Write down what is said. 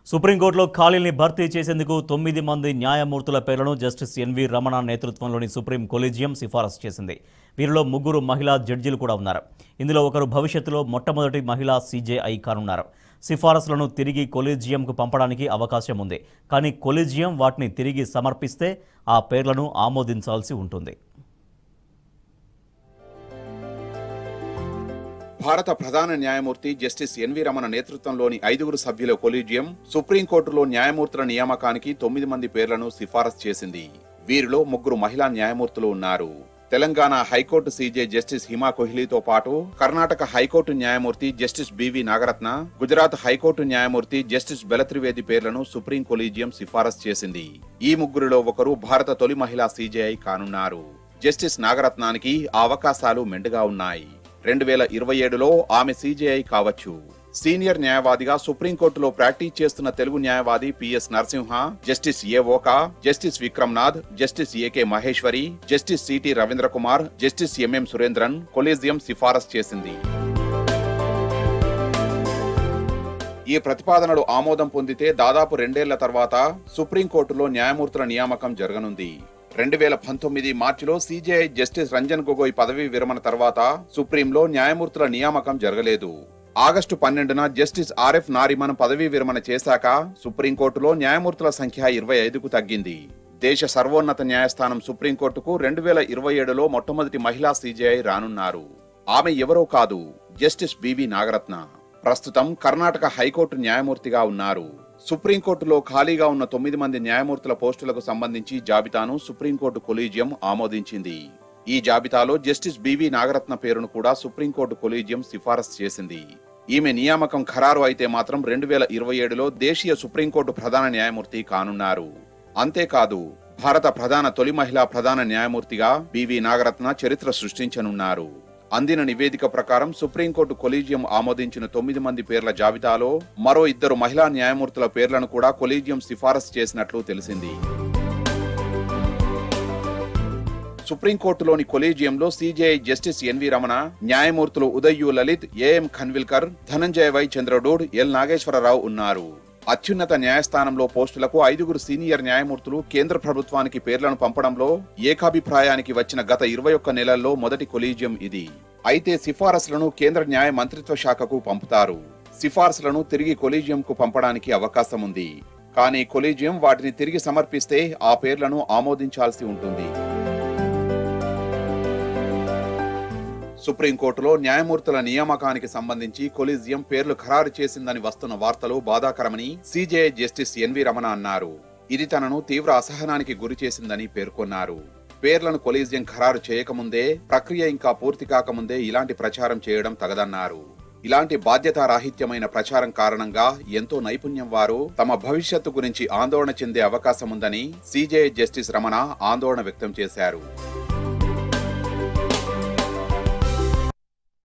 సుప్రీంకోర్టులో ఖాళీల్ని భర్తీ చేసేందుకు తొమ్మిది మంది న్యాయమూర్తుల పేర్లను జస్టిస్ ఎన్వి రమణ నేతృత్వంలోని సుప్రీం కొలీజియం సిఫారసు చేసింది వీరిలో ముగ్గురు మహిళా జడ్జీలు కూడా ఉన్నారు ఇందులో ఒకరు భవిష్యత్తులో మొట్టమొదటి మహిళా సీజేఐ కానున్నారు సిఫారసులను తిరిగి కొలీజియంకు పంపడానికి అవకాశం ఉంది కానీ కొలీజియం వాటిని తిరిగి సమర్పిస్తే ఆ పేర్లను ఆమోదించాల్సి ఉంటుంది భారత ప్రధాన న్యాయమూర్తి జస్టిస్ ఎన్వి రమణ నేతృత్వంలోని ఐదుగురు సభ్యుల కొలీజియం సుప్రీంకోర్టులో న్యాయమూర్తుల నియామకానికి తొమ్మిది మంది పేర్లను సిఫారసు చేసింది వీరిలో ముగ్గురు మహిళా న్యాయమూర్తులు ఉన్నారు Telangana high court CJ justice Hima కోహ్లీతో పాటు కర్ణాటక హైకోర్టు న్యాయమూర్తి justice B V Nagarathna Gujarat high court న్యాయమూర్తి జస్టిస్ బెలత్రివేది పేర్లను సుప్రీం కొలీజియం సిఫారసు చేసింది ఈ ముగ్గురిలో ఒకరు భారత తొలి మహిళా సీజేఐ కానున్నారు జస్టిస్ నాగరత్నానికి ఆ అవకాశాలు మెండుగా ఉన్నాయి రెండు వేల ఇరవై ఏడులో ఆమె సీజేఐ కావచ్చు సీనియర్ న్యాయవాదిగా సుప్రీంకోర్టులో ప్రాక్టీస్ చేస్తున్న తెలుగు న్యాయవాది P S Narasimha justice A Oka justice Vikram Nath justice A K Maheshwari justice C T Ravindra Kumar justice M M Surendran collegium సిఫారసు చేసింది ఈ ప్రతిపాదనలు ఆమోదం పొందితే దాదాపు రెండేళ్ల తర్వాత సుప్రీంకోర్టులో న్యాయమూర్తుల నియామకం జరగనుంది రెండు వేల పంతొమ్మిది మార్చిలో సీజేఐ జస్టిస్ రంజన్ గొగోయ్ పదవీ విరమణ తర్వాత సుప్రీంలో న్యాయమూర్తుల నియామకం జరగలేదు ఆగస్టు పన్నెండున జస్టిస్ ఆర్ఎఫ్ నారిమన్ పదవీ విరమణ చేశాక సుప్రీంకోర్టులో న్యాయమూర్తుల సంఖ్య ఇరవై ఐదుకు తగ్గింది దేశ సర్వోన్నత న్యాయస్థానం సుప్రీంకోర్టుకు రెండు వేల ఇరవై ఏడులో మొట్టమొదటి మహిళా సీజేఐ రానున్నారు ఆమె ఎవరో కాదు జస్టిస్ బివి నాగరత్న ప్రస్తుతం కర్ణాటక హైకోర్టు న్యాయమూర్తిగా ఉన్నారు సుప్రీంకోర్టులో ఖాళీగా ఉన్న తొమ్మిది మంది న్యాయమూర్తుల పోస్టులకు సంబంధించి జాబితాను సుప్రీంకోర్టు కొలీజియం ఆమోదించింది ఈ జాబితాలో జస్టిస్ బివి నాగరత్న పేరును కూడా సుప్రీంకోర్టు కొలీజియం సిఫారసు చేసింది ఈమె నియామకం ఖరారు అయితే మాత్రం రెండు వేల ఇరవై ఏడులో దేశీయ సుప్రీంకోర్టు ప్రధాన న్యాయమూర్తి కానున్నారు అంతేకాదు భారత ప్రధాన తొలి మహిళా ప్రధాన న్యాయమూర్తిగా బివి నాగరత్న చరిత్ర సృష్టించనున్నారు అందిన నివేదిక ప్రకారం సుప్రీంకోర్టు కొలీజియం ఆమోదించిన తొమ్మిది మంది పేర్ల జాబితాలో మరో ఇద్దరు మహిళా న్యాయమూర్తుల పేర్లను కూడా కొలీజియం సిఫారసు చేసినట్లు తెలిసింది సుప్రీంకోర్టులోని కొలీజియంలో సీజేఐ జస్టిస్ ఎన్వి రమణ న్యాయమూర్తులు Uday U Lalit A M Khanwilkar Dhananjaya Y Chandrachud L Nageswara Rao ఉన్నారు అత్యున్నత న్యాయస్థానంలో పోస్టులకు ఐదుగురు సీనియర్ న్యాయమూర్తులు కేంద్ర ప్రభుత్వానికి పేర్లను పంపడంలో ఏకాభిప్రాయానికి వచ్చిన గత ఇరవై ఒక్క నెలల్లో మొదటి కొలీజియం ఇది అయితే సిఫారసులను కేంద్ర న్యాయ మంత్రిత్వ శాఖకు పంపుతారు సిఫారసులను తిరిగి కొలీజియంకు పంపడానికి అవకాశం ఉంది కానీ కొలీజియం వాటిని తిరిగి సమర్పిస్తే ఆ పేర్లను ఆమోదించాల్సి ఉంటుంది సుప్రీంకోర్టులో న్యాయమూర్తుల నియామకానికి సంబంధించి కొలీజియం పేర్లు ఖరారు చేసిందని వస్తున్న వార్తలు బాధాకరమని సీజేఐ జస్టిస్ ఎన్వి రమణ అన్నారు ఇది తనను తీవ్ర అసహనానికి గురి చేసిందని పేర్కొన్నారు పేర్లను కొలీజియం ఖరారు చేయకముందే ప్రక్రియ ఇంకా పూర్తి కాకముందే ఇలాంటి ప్రచారం చేయడం తగదన్నారు ఇలాంటి బాధ్యతారాహిత్యమైన ప్రచారం కారణంగా ఎంతో నైపుణ్యం వారు తమ భవిష్యత్తు గురించి ఆందోళన చెందే అవకాశం ఉందని సీజేఐ జస్టిస్ రమణ ఆందోళన వ్యక్తం చేశారు